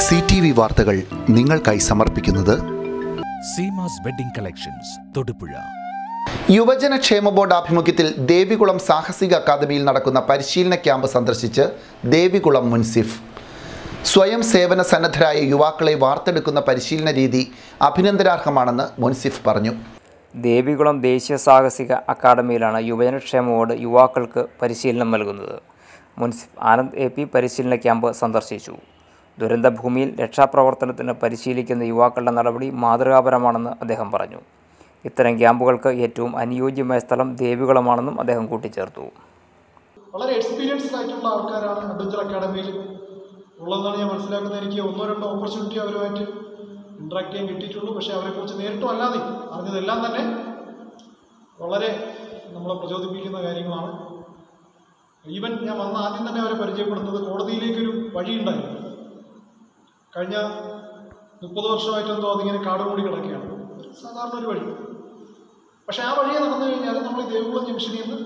C T V വാർത്തകൾ നിങ്ങൾക്കായി സമർപ്പിക്കുന്നത് സീമാസ് വെഡിംഗ് കളക്ഷൻസ് തൊടുപുഴ യുവജന ക്ഷേമ ബോർഡ് ആഭിമുഖ്യത്തിൽ ദേവികുളം സാഹസിക അക്കാദമിയിൽ നടക്കുന്ന പരിശീലന ക്യാമ്പ് സന്ദർശിച്ച് ദേവികുളം മുൻസിഫ് സ്വയം സേവന സന്നദ്ധരായ യുവാക്കളെ വാർത്തെടുക്കുന്ന പരിശീലന രീതി അഭിനന്ദനാർഹമാണെന്ന് മുൻസിഫ് പറഞ്ഞു ദേവികുളം ദേശീയ സാഹസിക അക്കാദമിയിലാണ് യുവജനക്ഷേമ ബോർഡ് യുവാക്കൾക്ക് പരിശീലനം നൽകുന്നത് മുൻസിഫ് ആനന്ദ് എ പി പരിശീലന ക്യാമ്പ് സന്ദർശിച്ചു ദുരന്തഭൂമിയിൽ രക്ഷാപ്രവർത്തനത്തിന് പരിശീലിക്കുന്ന യുവാക്കളുടെ നടപടി മാതൃകാപരമാണെന്ന് അദ്ദേഹം പറഞ്ഞു ഇത്തരം ക്യാമ്പുകൾക്ക് ഏറ്റവും അനുയോജ്യമായ സ്ഥലം ദേവികുളമാണെന്നും അദ്ദേഹം കൂട്ടിച്ചേർത്തു വളരെ എക്സ്പീരിയൻസ്ഡ് ആയിട്ടുള്ള ആൾക്കാരാണ് അഡ്വഞ്ചർ അക്കാഡമിയിൽ ഉള്ളതെന്നാണ് ഞാൻ മനസ്സിലാക്കുന്നത് എനിക്ക് ഒന്നോ രണ്ടോ ഓപ്പർച്യൂണിറ്റി അവരുമായിട്ട് ഇൻട്രാക്ട് ചെയ്യാൻ കിട്ടിയിട്ടുള്ളൂ പക്ഷേ അവരെക്കുറിച്ച് നേരിട്ടും അല്ലാതെ അറിഞ്ഞതെല്ലാം തന്നെ വളരെ നമ്മളെ പ്രചോദിപ്പിക്കുന്ന കാര്യങ്ങളാണ് ഈവൻ ഞാൻ വന്ന ആദ്യം തന്നെ അവരെ പരിചയപ്പെടുന്നത് കോടതിയിലേക്കൊരു വഴിയുണ്ടായിരുന്നു കഴിഞ്ഞ മുപ്പത് വർഷമായിട്ടെന്തോ അതിങ്ങനെ കാട് മൂടി കിടക്കുകയാണ് സാധാരണ ഒരു വഴി പക്ഷേ ആ വഴിയെ നടന്നു കഴിഞ്ഞാൽ നമ്മൾ ഈ ദേവികുളം ജംഗ്ഷനിൽ നിന്ന്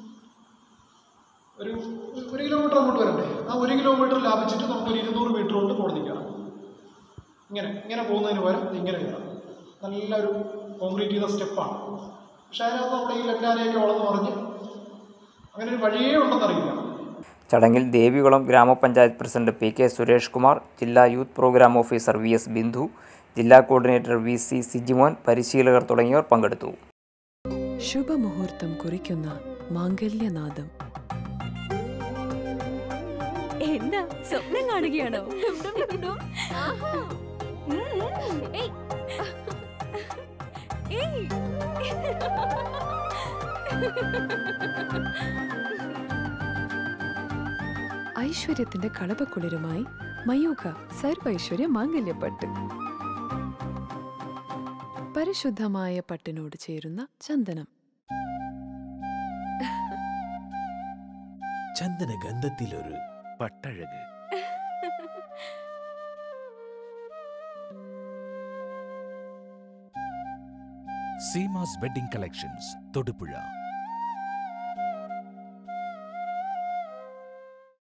ഒരു ഒരു കിലോമീറ്റർ അങ്ങോട്ട് വരണ്ടേ ആ ഒരു കിലോമീറ്റർ ലാഭിച്ചിട്ട് നമുക്കൊരു ഇരുന്നൂറ് മീറ്റർ കൊണ്ട് കോടതി കയറാം ഇങ്ങനെ ഇങ്ങനെ പോകുന്നതിന് പകരം ഇങ്ങനെ കയറാം നല്ലൊരു കോൺക്രീറ്റ് ചെയ്ത സ്റ്റെപ്പാണ് പക്ഷെ അതിനകത്ത് നമ്മുടെ ഈ ലങ്കാനയൊക്കെ വളർന്നു പറഞ്ഞ് അങ്ങനെ ഒരു വഴിയേ ഉണ്ടെന്നറിയില്ല ചടങ്ങിൽ ദേവികുളം ഗ്രാമപഞ്ചായത്ത് president P K Suresh Kumar ജില്ലാ youth program officer V S Bindu ജില്ലാ കോർഡിനേറ്റർ വി സി സിജിമോൻ പരിശീലകർ തുടങ്ങിയവർ പങ്കെടുത്തു ശുഭമുഹൂർത്തം കുറിക്കുന്ന മാംഗല്യനാദം എന്താ സ്വപ്നം കാണുകയാണോ ഉം. ഏയ്. ഏയ്. ഐശ്വര്യത്തിന്റെ കളപക്കുളിരുമായി മയൂഖ സർവൈശ്വര്യ മാംഗല്യപ്പട്ട് പരിശുദ്ധമായ പട്ടിനോട് ചേരുന്ന ചന്ദനം ചന്ദനഗന്ധത്തിലൊരു പട്ടഴക് സീമാസ് വെഡിംഗ് കളക്ഷൻസ് തൊടുപുഴ